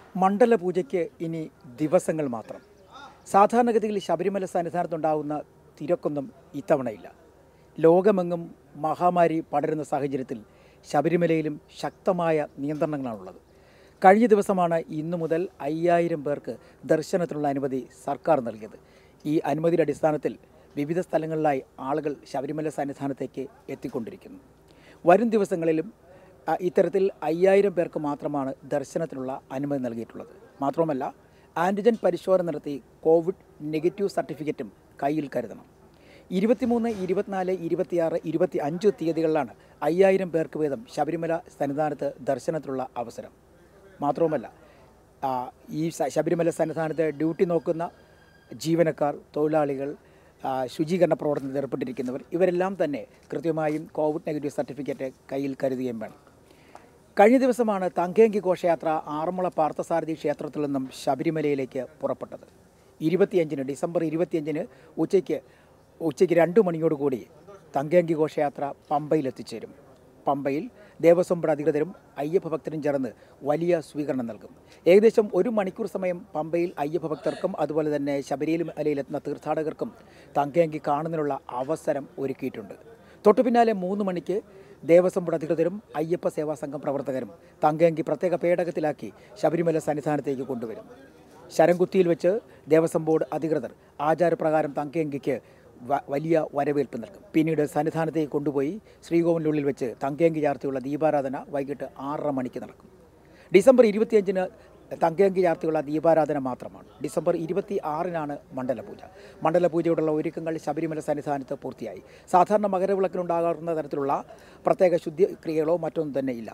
മണ്ഡലപൂജയ്ക്ക് ഇനി ദിവസങ്ങൾ മാത്രം സാധാരണഗതിയിൽ ശബരിമല സന്നിധാനത്തുണ്ടാകുന്ന തിരക്കൊന്നും ഇത്തവണയില്ല ലോകമെങ്ങും മഹാമാരി പടരുന്ന സാഹചര്യത്തിൽ ശബരിമലയിലും ശക്തമായ നിയന്ത്രണങ്ങളാണുള്ളത് കഴിഞ്ഞ ദിവസമാണ് ഇന്നു മുതൽ അയ്യായിരം പേർക്ക് ദർശനത്തിനുള്ള അനുമതി സർക്കാർ നൽകിയത് ഈ അനുമതിയുടെ അടിസ്ഥാനത്തിൽ വിവിധ സ്ഥലങ്ങളിലായി ആളുകൾ ശബരിമല സന്നിധാനത്തേക്ക് എത്തിക്കൊണ്ടിരിക്കുന്നു വരും ദിവസങ്ങളിലും ആ, ഇത്തരത്തിൽ അയ്യായിരം പേർക്ക് മാത്രമാണ് ദർശനത്തിനുള്ള അനുമതി നൽകിയിട്ടുള്ളത് മാത്രമല്ല ആൻറ്റിജൻ പരിശോധന നടത്തി കോവിഡ് നെഗറ്റീവ് സർട്ടിഫിക്കറ്റും കയ്യിൽ കരുതണം ഇരുപത്തിമൂന്ന് ഇരുപത്തിനാല് ഇരുപത്തിയാറ് ഇരുപത്തി അഞ്ച് തീയതികളിലാണ് അയ്യായിരം പേർക്ക് വീതം ശബരിമല സന്നിധാനത്ത് ദർശനത്തിനുള്ള അവസരം മാത്രവുമല്ല ആ, ഈ സ- ശബരിമല സന്നിധാനത്ത് ഡ്യൂട്ടി നോക്കുന്ന ജീവനക്കാർ തൊഴിലാളികൾ ആ, ശുചീകരണ പ്രവർത്തനത്തിൽ ഏർപ്പെട്ടിരിക്കുന്നവർ ഇവരെല്ലാം തന്നെ കൃത്യമായും കോവിഡ് നെഗറ്റീവ് സർട്ടിഫിക്കറ്റ് കയ്യിൽ കരുതുകയും വേണം കഴിഞ്ഞ ദിവസമാണ് തങ്കേങ്കി ഘോഷയാത്ര ആറന്മുള പാർത്ഥസാരഥി ക്ഷേത്രത്തിൽ നിന്നും ശബരിമലയിലേക്ക് പുറപ്പെട്ടത് ഇരുപത്തിയഞ്ചിന് ഡിസംബർ ഇരുപത്തിയഞ്ചിന് ഉച്ചയ്ക്ക് ഉച്ചയ്ക്ക് രണ്ട് മണിയോടുകൂടി തങ്കേങ്കി ഘോഷയാത്ര പമ്പയിൽ എത്തിച്ചേരും പമ്പയിൽ ദേവസ്വം ബോർഡ് അധികൃതരും അയ്യപ്പ ഭക്തരും ചേർന്ന് വലിയ സ്വീകരണം നൽകും ഏകദേശം ഒരു മണിക്കൂർ സമയം പമ്പയിൽ അയ്യപ്പ ഭക്തർക്കും അതുപോലെ തന്നെ ശബരിമല മലയിലെത്തുന്ന തീർത്ഥാടകർക്കും തങ്കേങ്കി കാണുന്നതിനുള്ള അവസരം ഒരുക്കിയിട്ടുണ്ട് തൊട്ടു പിന്നാലെ മൂന്ന് മണിക്ക് ദേവസ്വം ബോർഡ് അധികൃതരും അയ്യപ്പ സേവാ സംഘം പ്രവർത്തകരും തങ്കേങ്കി പ്രത്യേക പേടകത്തിലാക്കി ശബരിമല സന്നിധാനത്തേക്ക് കൊണ്ടുവരും ശരംകുത്തിയിൽ വെച്ച് ദേവസ്വം ബോർഡ് അധികൃതർ ആചാരപ്രകാരം തങ്കേങ്കിക്ക് വ- വലിയ വരവേൽപ്പ് നൽകും പിന്നീട് സന്നിധാനത്തേക്ക് കൊണ്ടുപോയി ശ്രീകോവിലിനുള്ളിൽ വെച്ച് തങ്കേങ്കി ചാർത്തിയുള്ള ദീപാരാധന വൈകിട്ട് ആറര മണിക്ക് നടക്കും ഡിസംബർ ഇരുപത്തിയഞ്ചിന് തങ്കയങ്കി ചാർത്തിയുള്ള ദീപാരാധന മാത്രമാണ് ഡിസംബർ ഇരുപത്തി ആറിനാണ് മണ്ഡലപൂജ മണ്ഡലപൂജയോടുള്ള ഒരുക്കങ്ങൾ ശബരിമല സന്നിധാനത്ത് പൂർത്തിയായി സാധാരണ മകരവിളക്കിനുണ്ടാകാറുന്ന തരത്തിലുള്ള പ്രത്യേക ശുദ്ധി ക്രിയകളോ മറ്റൊന്നും തന്നെ ഇല്ല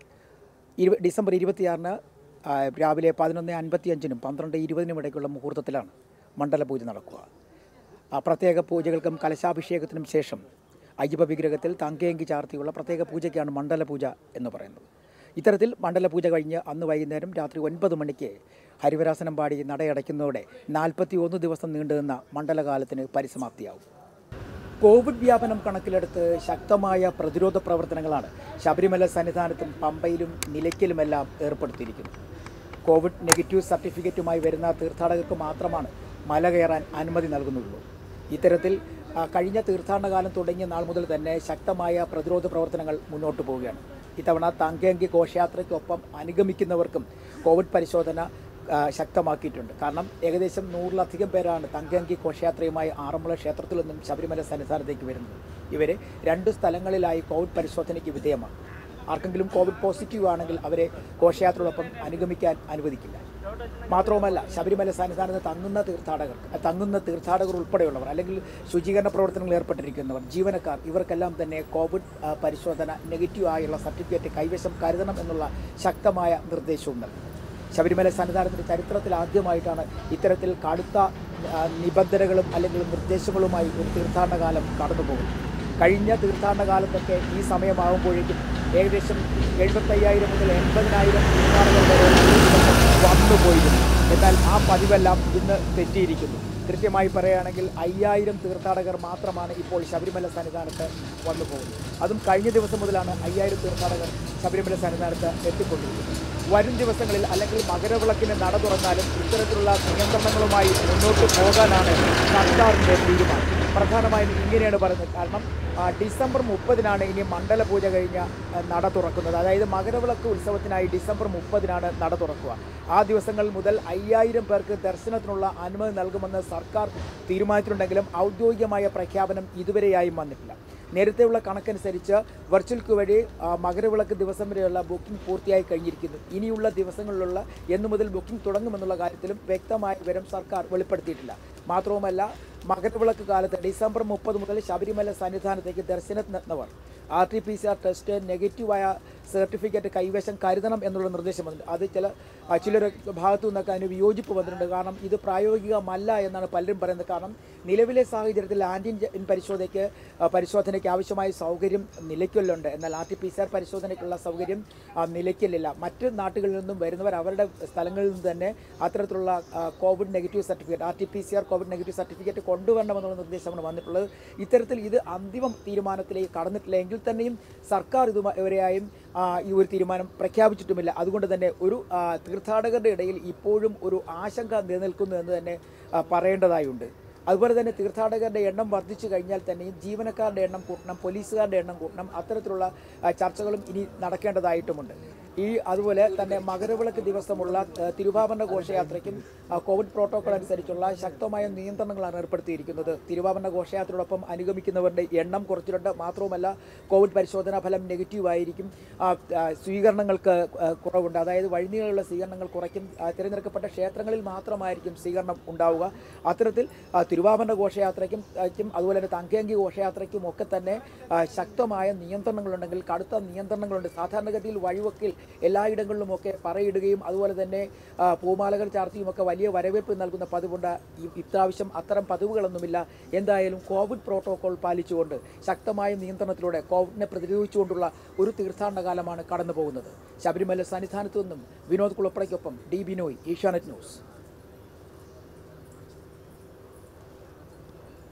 ഇരു ഡിസംബർ ഇരുപത്തിയാറിന് ആ, രാവിലെ പതിനൊന്ന് അൻപത്തിയഞ്ചിനും പന്ത്രണ്ട് ഇരുപതിനും ഇടയ്ക്കുള്ള മുഹൂർത്തത്തിലാണ് മണ്ഡലപൂജ നടക്കുക ആ പ്രത്യേക പൂജകൾക്കും കലശാഭിഷേകത്തിനും ശേഷം അയ്യപ്പ വിഗ്രഹത്തിൽ തങ്കയങ്കി ചാർത്തിയുള്ള പ്രത്യേക പൂജയ്ക്കാണ് മണ്ഡലപൂജ എന്ന് പറയുന്നത് ഇത്തരത്തിൽ മണ്ഡലപൂജ കഴിഞ്ഞ് അന്ന് വൈകുന്നേരം രാത്രി ഒൻപത് മണിക്ക് ഹരിവരാസനം പാടി നടയടയ്ക്കുന്നതോടെ നാൽപ്പത്തി ഒന്ന് ദിവസം നീണ്ടുനിന്ന മണ്ഡലകാലത്തിന് പരിസമാപ്തിയാവും കോവിഡ് വ്യാപനം കണക്കിലെടുത്ത് ശക്തമായ പ്രതിരോധ പ്രവർത്തനങ്ങളാണ് ശബരിമല സന്നിധാനത്തും പമ്പയിലും നിലയ്ക്കലുമെല്ലാം ഏർപ്പെടുത്തിയിരിക്കുന്നത് കോവിഡ് നെഗറ്റീവ് സർട്ടിഫിക്കറ്റുമായി വരുന്ന തീർത്ഥാടകർക്ക് മാത്രമാണ് മല കയറാൻ അനുമതി നൽകുന്നുള്ളൂ ഇത്തരത്തിൽ ആ, കഴിഞ്ഞ തീർത്ഥാടനകാലം തുടങ്ങിയ നാൾ മുതൽ തന്നെ ശക്തമായ പ്രതിരോധ പ്രവർത്തനങ്ങൾ മുന്നോട്ട് പോവുകയാണ് ഇത്തവണ തങ്കയങ്കി ഘോഷയാത്രയ്ക്കൊപ്പം അനുഗമിക്കുന്നവർക്കും കോവിഡ് പരിശോധന ആ, ശക്തമാക്കിയിട്ടുണ്ട് കാരണം ഏകദേശം നൂറിലധികം പേരാണ് തങ്കയങ്കി ഘോഷയാത്രയുമായി ആറന്മുള ക്ഷേത്രത്തിൽ നിന്നും ശബരിമല സന്നിധാനത്തേക്ക് വരുന്നത് ഇവരെ രണ്ട് സ്ഥലങ്ങളിലായി കോവിഡ് പരിശോധനയ്ക്ക് വിധേയമാണ് ആർക്കെങ്കിലും കോവിഡ് പോസിറ്റീവ് ആണെങ്കിൽ അവരെ ഘോഷയാത്രയോടൊപ്പം അനുഗമിക്കാൻ അനുവദിക്കില്ല മാത്രവുമല്ല ശബരിമല സന്നിധാനത്ത് തങ്ങുന്ന തീർത്ഥാടകർ തങ്ങുന്ന തീർത്ഥാടകർ ഉൾപ്പെടെയുള്ളവർ അല്ലെങ്കിൽ ശുചീകരണ പ്രവർത്തനങ്ങളിൽ ഏർപ്പെട്ടിരിക്കുന്നവർ ജീവനക്കാർ ഇവർക്കെല്ലാം തന്നെ കോവിഡ് ആ, പരിശോധന നെഗറ്റീവ് ആയുള്ള സർട്ടിഫിക്കറ്റ് കൈവശം കരുതണം എന്നുള്ള ശക്തമായ നിർദ്ദേശവും നൽകി ശബരിമല സന്നിധാനത്തിൻ്റെ ചരിത്രത്തിൽ ആദ്യമായിട്ടാണ് ഇത്തരത്തിൽ കടുത്ത ആ, നിബന്ധനകളും അല്ലെങ്കിൽ നിർദ്ദേശങ്ങളുമായി ഒരു തീർത്ഥാടന കാലം കടന്നു പോകുന്നത് കഴിഞ്ഞ തീർത്ഥാടന കാലത്തൊക്കെ ഈ സമയമാകുമ്പോഴേക്കും ഏകദേശം എഴുപത്തയ്യായിരം മുതൽ എൺപതിനായിരം തീർത്ഥാടകർ വരെ ഒരു ദിവസം വന്നു പോയിരുന്നു എന്നാൽ ആ പതിവെല്ലാം ഇന്ന് തെറ്റിയിരിക്കുന്നു കൃത്യമായി പറയുകയാണെങ്കിൽ അയ്യായിരം തീർത്ഥാടകർ മാത്രമാണ് ഇപ്പോൾ ശബരിമല സന്നിധാനത്ത് വന്നു പോകുന്നത് അതും കഴിഞ്ഞ ദിവസം മുതലാണ് അയ്യായിരം തീർത്ഥാടകർ ശബരിമല സന്നിധാനത്ത് എത്തിക്കൊണ്ടിരിക്കുന്നത് വരും ദിവസങ്ങളിൽ അല്ലെങ്കിൽ മകരവിളക്കിന് നട തുറന്നാലും ഇത്തരത്തിലുള്ള നിയന്ത്രണങ്ങളുമായി മുന്നോട്ട് പോകാനാണ് സർക്കാരിൻ്റെ തീരുമാനം പ്രധാനമായും ഇങ്ങനെയാണ് പറയുന്നത് കാരണം ആ, ഡിസംബർ മുപ്പതിനാണ് ഇനി മണ്ഡല പൂജ കഴിഞ്ഞ ആ, നട തുറക്കുന്നത് അതായത് മകരവിളക്ക് ഉത്സവത്തിനായി ഡിസംബർ മുപ്പതിനാണ് നട തുറക്കുക ആ ദിവസങ്ങൾ മുതൽ അയ്യായിരം പേർക്ക് ദർശനത്തിനുള്ള അനുമതി നൽകുമെന്ന് സർക്കാർ തീരുമാനിച്ചിട്ടുണ്ടെങ്കിലും ഔദ്യോഗികമായ പ്രഖ്യാപനം ഇതുവരെയായും വന്നിട്ടില്ല നേരത്തെയുള്ള കണക്കനുസരിച്ച് വെർച്വൽ ക്യൂ വഴി ആ, മകരവിളക്ക് ദിവസം വരെയുള്ള ബുക്കിംഗ് പൂർത്തിയായി കഴിഞ്ഞിരിക്കുന്നു ഇനിയുള്ള ദിവസങ്ങളിലുള്ള എന്നു മുതൽ ബുക്കിംഗ് തുടങ്ങുമെന്നുള്ള കാര്യത്തിലും വ്യക്തമായ വിവരം സർക്കാർ വെളിപ്പെടുത്തിയിട്ടില്ല മാത്രവുമല്ല മകരവിളക്ക് കാലത്ത് ഡിസംബർ മുപ്പത് മുതൽ ശബരിമല സന്നിധാനത്തേക്ക് ദർശനത്തിനെത്തുന്നവർ R T P C R test നെഗറ്റീവായ സർട്ടിഫിക്കറ്റ് കൈവശം കരുതണം എന്നുള്ള നിർദ്ദേശം വന്നിട്ടുണ്ട് അത് ചില ആ, ചിലരുടെ ഭാഗത്തു നിന്നൊക്കെ അതിന് വിയോജിപ്പ് വന്നിട്ടുണ്ട് കാരണം ഇത് പ്രായോഗികമല്ല എന്നാണ് പലരും പറയുന്നത് കാരണം നിലവിലെ സാഹചര്യത്തിൽ ആൻറ്റിജൻ പരിശോധനയ്ക്ക് ആ, പരിശോധനയ്ക്ക് ആവശ്യമായ സൗകര്യം നിലയ്ക്കലുണ്ട് എന്നാൽ R T P C R പരിശോധനയ്ക്കുള്ള സൗകര്യം ആ, നിലയ്ക്കലില്ല മറ്റ് നാട്ടുകളിൽ നിന്നും വരുന്നവർ അവരുടെ സ്ഥലങ്ങളിൽ നിന്ന് തന്നെ അത്തരത്തിലുള്ള ആ, Covid negative certificate R T P C R Covid negative certificate കൊണ്ടുവരണമെന്നുള്ള നിർദ്ദേശമാണ് വന്നിട്ടുള്ളത് ഇത്തരത്തിൽ ഇത് അന്തിമ തീരുമാനത്തിലേക്ക് കടന്നിട്ടില്ല എങ്കിൽ തന്നെയും സർക്കാർ ഇതുവരെയായും ആ, ഈ ഒരു തീരുമാനം പ്രഖ്യാപിച്ചിട്ടുമില്ല അതുകൊണ്ട് തന്നെ ഒരു ആ, തീർത്ഥാടകരുടെ ഇടയിൽ ഇപ്പോഴും ഒരു ആശങ്ക നിലനിൽക്കുന്നു എന്ന് തന്നെ ആ, പറയേണ്ടതായുണ്ട് അതുപോലെ തന്നെ തീർത്ഥാടകരുടെ എണ്ണം വർദ്ധിച്ചു കഴിഞ്ഞാൽ തന്നെയും ജീവനക്കാരുടെ എണ്ണം കൂട്ടണം പോലീസുകാരുടെ എണ്ണം കൂട്ടണം അത്തരത്തിലുള്ള ആ, ചർച്ചകളും ഇനി നടക്കേണ്ടതായിട്ടുമുണ്ട് ഈ അതുപോലെ തന്നെ മകരവിളക്ക് ദിവസമുള്ള ആ, തിരുവാഭരണ ഘോഷയാത്രയ്ക്കും ആ, കോവിഡ് പ്രോട്ടോകോൾ അനുസരിച്ചുള്ള ശക്തമായ നിയന്ത്രണങ്ങളാണ് ഏർപ്പെടുത്തിയിരിക്കുന്നത് തിരുവാഭരണ ഘോഷയാത്രയോടൊപ്പം അനുഗമിക്കുന്നവരുടെ എണ്ണം കുറച്ചിട്ടുണ്ട് മാത്രവുമല്ല കോവിഡ് പരിശോധനാ ഫലം നെഗറ്റീവ് ആയിരിക്കും ആ, ആ, സ്വീകരണങ്ങൾക്ക് ആ, കുറവുണ്ട് അതായത് വഴിനീളമുള്ള സ്വീകരണങ്ങൾ കുറയ്ക്കും ആ, തിരഞ്ഞെടുക്കപ്പെട്ട ക്ഷേത്രങ്ങളിൽ മാത്രമായിരിക്കും സ്വീകരണം ഉണ്ടാവുക അത്തരത്തിൽ ആ, തിരുവാഭരണ ഘോഷയാത്രയ്ക്കും ആ, ക്കും അതുപോലെ തന്നെ തങ്കയങ്കി ഘോഷയാത്രയ്ക്കും ഒക്കെ തന്നെ ആ, ശക്തമായ നിയന്ത്രണങ്ങളുണ്ടെങ്കിൽ കടുത്ത നിയന്ത്രണങ്ങളുണ്ട് സാധാരണഗതിയിൽ വഴിവക്കിൽ എല്ലായിടങ്ങളിലുമൊക്കെ പറയിടുകയും അതുപോലെ തന്നെ ആ, പൂമാലകൾ ചാർത്തിയും ഒക്കെ വലിയ വരവേൽപ്പ് നൽകുന്ന പതിവുണ്ട് ഈ- ഇപ്രാവശ്യം അത്തരം പതിവുകളൊന്നുമില്ല എന്തായാലും കോവിഡ് പ്രോട്ടോകോൾ പാലിച്ചുകൊണ്ട് ശക്തമായ നിയന്ത്രണത്തിലൂടെ കോവിഡിനെ പ്രതിരോധിച്ചുകൊണ്ടുള്ള ഒരു തീർത്ഥാടന കാലമാണ് കടന്നു പോകുന്നത് ശബരിമല സന്നിധാനത്തു നിന്നും വിനോദ് കുളപ്പടയ്ക്കൊപ്പം ഡി ബിനോയ് ഏഷ്യാനെറ്റ് ന്യൂസ്